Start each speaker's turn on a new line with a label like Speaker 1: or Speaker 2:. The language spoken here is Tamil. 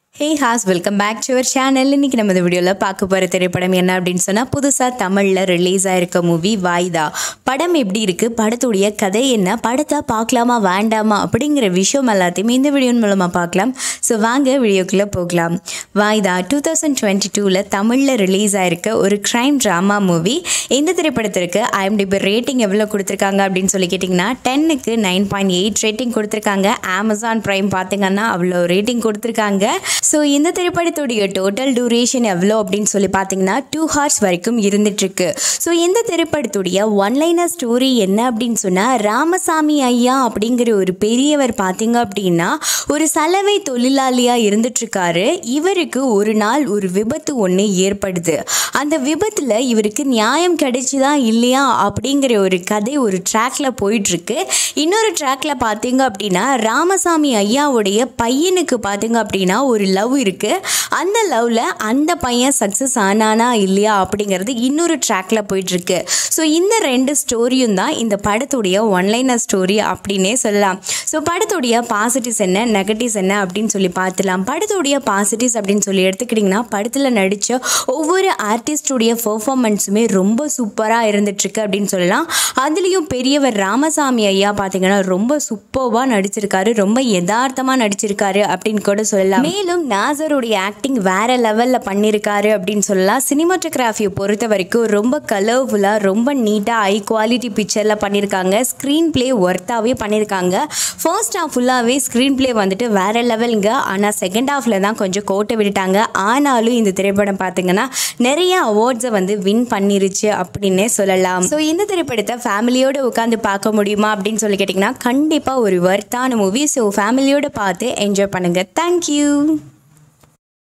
Speaker 1: ஹே ஹாஸ் welcome back to our channel இன்னைக்கு நம்ம இந்த வீடியோவில் பார்க்க போகிற திரைப்படம் என்ன அப்படின்னு சொன்னால் புதுசாக தமிழில் ரிலீஸ் ஆயிருக்க மூவி வாய்தா படம் எப்படி இருக்குது படத்துடைய கதை என்ன படத்தை பார்க்கலாமா வேண்டாமா அப்படிங்கிற விஷயம் எல்லாத்தையுமே இந்த வீடியோ மூலமாக பார்க்கலாம் ஸோ வாங்க வீடியோக்குள்ளே போகலாம் வாய்தா டூ தௌசண்ட் டுவெண்ட்டி டூவில் தமிழில் ரிலீஸ் ஆயிருக்க ஒரு க்ரைம் ட்ராமா மூவி இந்த திரைப்படத்திற்கு ஐஎம்டிபி ரேட்டிங் எவ்வளோ கொடுத்துருக்காங்க அப்படின்னு சொல்லி கேட்டிங்கன்னா டென்னுக்கு நைன் பாயிண்ட் எயிட் ரேட்டிங் கொடுத்துருக்காங்க அமேசான் ப்ரைம் பார்த்தீங்கன்னா அவ்வளோ ரேட்டிங் கொடுத்துருக்காங்க ஸோ இந்த திரைப்படத்துடைய டோட்டல் டூரேஷன் எவ்வளோ அப்படின்னு சொல்லி பார்த்தீங்கன்னா டூ ஹார்ஸ் வரைக்கும் இருந்துட்டுருக்கு ஸோ இந்த திரைப்படத்துடைய ஒன்லைனர் ஸ்டோரி என்ன அப்படின்னு சொன்னால் ராமசாமி ஐயா அப்படிங்கிற ஒரு பெரியவர் பார்த்தீங்க அப்படின்னா ஒரு சலவை தொழிலாளியாக இருந்துட்டுருக்காரு இவருக்கு ஒரு நாள் ஒரு விபத்து ஒன்று ஏற்படுது அந்த விபத்தில் இவருக்கு நியாயம் கிடைச்சுதா இல்லையா அப்படிங்கிற ஒரு கதை ஒரு ட்ராக்ல போயிட்டுருக்கு இன்னொரு ட்ராக்ல பார்த்தீங்க அப்படின்னா ராமசாமி ஐயாவுடைய பையனுக்கு பார்த்தீங்க அப்படின்னா ஒரு லவ் இருக்குது அந்த லவ்வில் அந்த பையன் சக்ஸஸ் ஆனானா இல்லையா அப்படிங்கிறது இன்னொரு ட்ராக்ல போயிட்டுருக்கு ஸோ இந்த ரெண்டு ஸ்டோரியும் தான் இந்த படத்துடைய ஒன்லைனர் ஸ்டோரி அப்படின்னே சொல்லலாம் ஸோ படத்துடைய பாசிட்டிவ்ஸ் என்ன நெகட்டிவ்ஸ் என்ன அப்படின்னு சொல்லி பார்த்துலாம் படத்துடைய பாசிட்டிவ்ஸ் அப்படின்னு சொல்லி எடுத்துக்கிட்டிங்கன்னா படத்தில் நடித்த ஒவ்வொரு ஆர்டிஸ்டுடைய பெர்ஃபார்மன்ஸுமே ரொம்ப சூப்பராக இருந்துட்டுருக்கு அப்படின்னு சொல்லலாம் அதுலேயும் பெரியவர் ராமசாமி ஐயா பார்த்தீங்கன்னா ரொம்ப சூப்பராக நடிச்சிருக்காரு ரொம்ப யதார்த்தமாக நடிச்சிருக்காரு அப்படின்னு கூட சொல்லலாம் மேலும் நாசருடைய ஆக்டிங் வேற லெவலில் பண்ணியிருக்காரு அப்படின்னு சொல்லலாம் சினிமாட்டோகிராஃபியை பொறுத்த வரைக்கும் ரொம்ப கலர்ஃபுல்லாக ரொம்ப நீட்டாக ஹை குவாலிட்டி பிக்சரில் பண்ணியிருக்காங்க ஸ்க்ரீன் ப்ளே ஒர்த்தாகவே பண்ணியிருக்காங்க ஃபர்ஸ்ட் ஹாஃப் ஃபுல்லாகவே ஸ்க்ரீன் ப்ளே வந்துட்டு வேற லெவலுங்க ஆனால் செகண்ட் ஹாஃபில் தான் கொஞ்சம் கோட்டை விட்டுட்டாங்க ஆனாலும் இந்த திரைப்படம் பார்த்தீங்கன்னா நிறைய அவார்ட்ஸை வந்து வின் பண்ணிருச்சு அப்படின்னே சொல்லலாம் ஸோ இந்த திரைப்படத்தை ஃபேமிலியோடு உட்காந்து பார்க்க முடியுமா அப்படின்னு சொல்லி கேட்டிங்கன்னா கண்டிப்பாக ஒரு வர்த்தான மூவி ஸோ ஃபேமிலியோடு பார்த்து என்ஜாய் பண்ணுங்கள் தேங்க்யூ